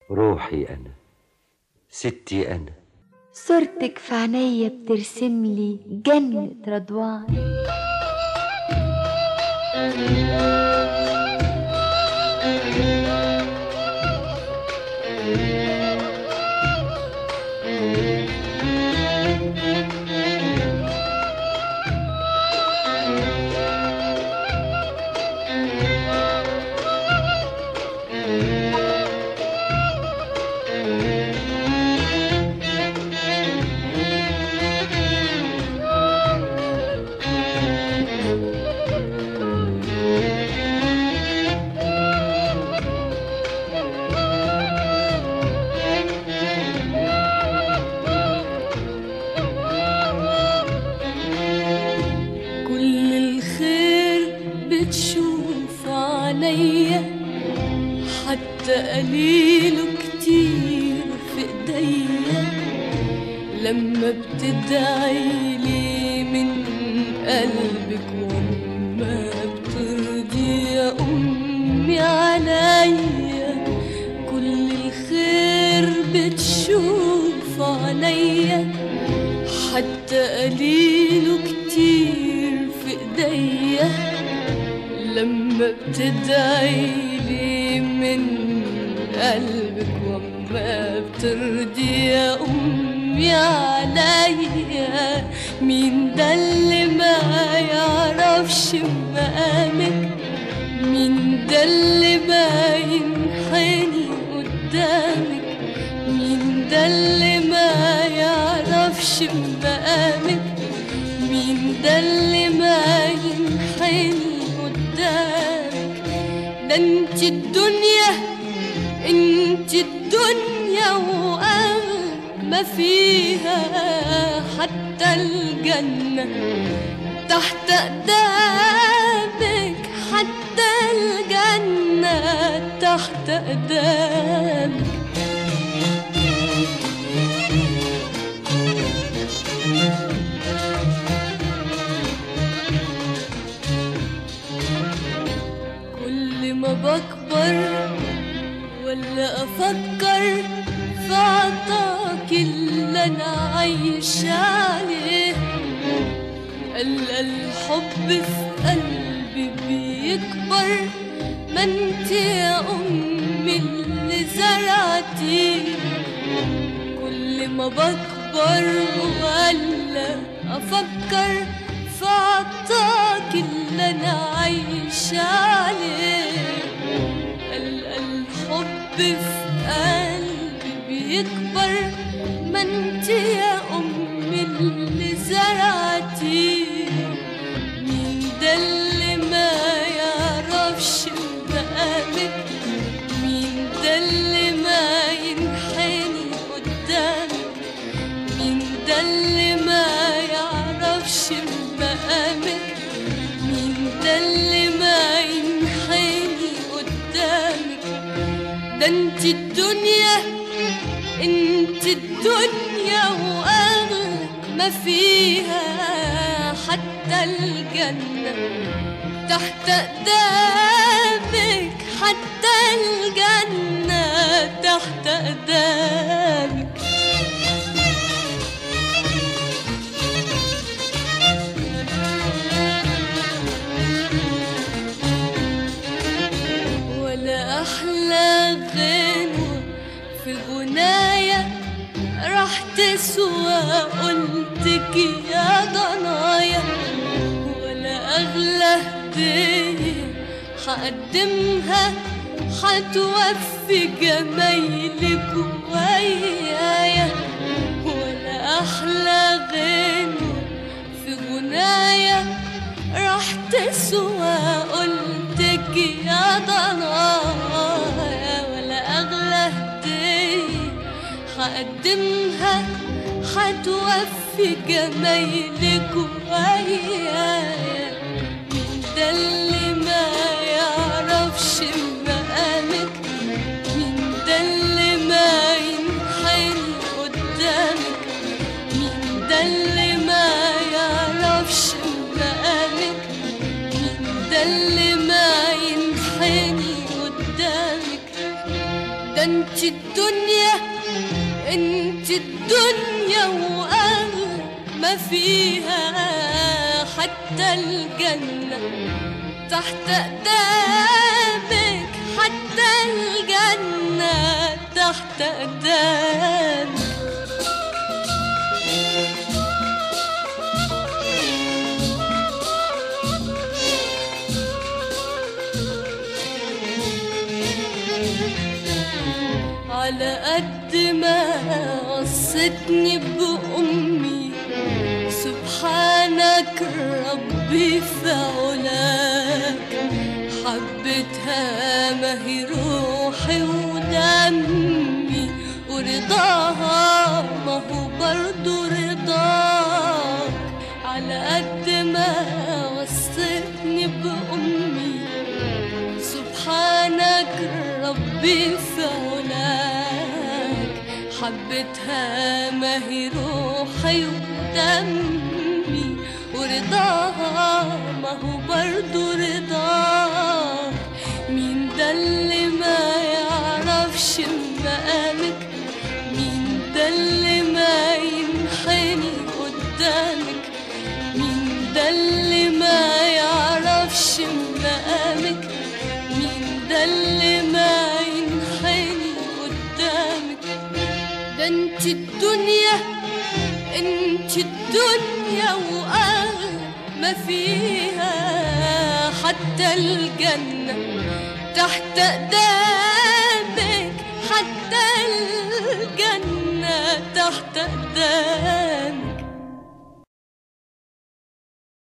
روحي أنا ستي أنا صورتك في عينيا بترسم لي جنة رضوان كل الخير بتشوف عليا حتى قليله كتير في ايديا لما بتدعي لي من قلبك وما بترضي يا امي عليا كل الخير بتشوف عليا حتى قليله كتير في ايديا لما بتدعي لي من قلبك وما بترضي يا امي عليا مين ده اللي ما يعرفش مقامك مين ده اللي ما ينحني قدامك مين ده اللي ما يعرفش مقامك مين ده اللي ما ينحني قدامك ده انت الدنيا انت الدنيا وأغلى ما فيها حتى الجنة تحت أقدامك حتى الجنة تحت أقدامك كل ما بكبر ولا افكر في عطاك اللي انا عايش عليه ألقى الحب في قلبي بيكبر ما انت يا امي اللي زرعتيه كل ما بكبر ولا افكر في عطاك اللي انا عايش عليه ألقى الحب في قلبي بيكبر ما انت يا امي اللي زرعتيه مين ده اللي ما يعرفش مقامك مين ده اللي ما ينحني قدامك مين ده اللي ما يعرفش مقامك مين ده اللي ما ينحني قدامك ده انت الدنيا انت الدنيا واغلى ما فيها حتى الجنة تحت اقدامك حتى الجنة تحت اقدامك ولا احلى غنوة في غنايا راح تسوى قلتك يا ضنايا ولا اغلى هدية حقدمها حتوفي جمايلك ويايا ولا احلى غنوة في غنايا راح تسوى قلتك يا ضنايا ولا اغلى هدية حقدمها حتوفي جمايلك ويايا مين ده اللي ما يعرفش مقامك مين ده اللي ما ينحني قدامك مين ده اللي ما يعرفش مقامك مين ده اللي ما ينحني قدامك ده انت انت الدنيا انت الدنيا واغلى ما فيها حتى الجنة تحت اقدامك حتى الجنة تحت اقدامك على قد ما وصتني بأمي سبحانك ربي في علاك حبيتها ما هي روحي ودمي ورضاها ما هو برضو رضاك على قد ما وصتني بأمي سبحانك ربي في علاك حبيتها ما هي روحي ودمي ورضاها ما هو برضو رضاك مين ده اللي ما يعرفش مقامك مين ده اللي ما ينحني قدامك مين ده اللي ما يعرفش مقامك مين ده اللي ما ينحني قدامك ده انت الدنيا انت الدنيا واغلى ما فيها حتى الجنة تحت اقدامك حتى الجنة تحت اقدامك